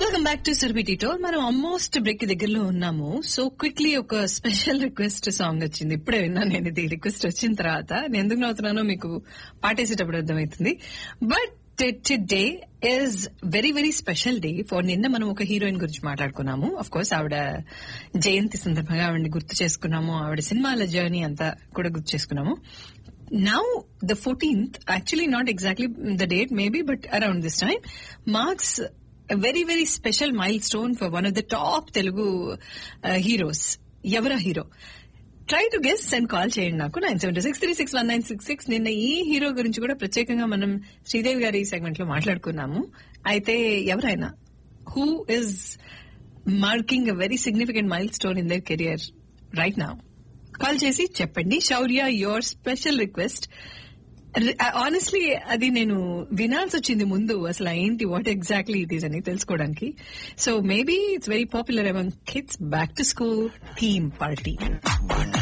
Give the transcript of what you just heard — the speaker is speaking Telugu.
వెల్కమ్ బ్యాక్ టు సుర్బిటీటో మనం ఆల్మోస్ట్ బ్రేక్ దగ్గరలో ఉన్నాము సో క్విక్లీ ఒక స్పెషల్ రిక్వెస్ట్ సాంగ్ వచ్చింది ఇప్పుడే విన్నాను నేను ఇది రిక్వెస్ట్ వచ్చిన తర్వాత నేను ఎందుకు నవ్వుతున్నానో మీకు పాటేసేటప్పుడు అర్థమవుతుంది but today is very very special day for నిన్న మనం ఒక హీరోయిన్ గురించి మాట్లాడుకున్నాము అఫ్ కోర్స్ ఆవిడ జయంతి సందర్భంగా ఆవిడని గుర్తు చేసుకున్నాము ఆవిడ సినిమాల జర్నీ అంతా కూడా గుర్తు చేసుకున్నాము now the fourteenth actually not exactly the date maybe but around this time marks very very special milestone for one of the top Telugu heroes ఎవరా hero try to guess and call చేయండి నాకు nine seven six three six one nine six six నిన్న ఈ హీరో గురించి కూడా ప్రత్యేకంగా మనం శ్రీదేవి గారి సెగ్మెంట్ లో మాట్లాడుకున్నాము అయితే ఎవరైనా who is marking a very significant milestone in their career right now call చేసి చెప్పండి Shourya your special request honestly అది నేను వినాల్సి వచ్చింది ముందు అసలు ఏంటి వాట్ ఎగ్జాక్ట్లీ ఇట్ ఈస్ అని తెలుసుకోవడానికి so maybe it's very popular among kids back to school theme party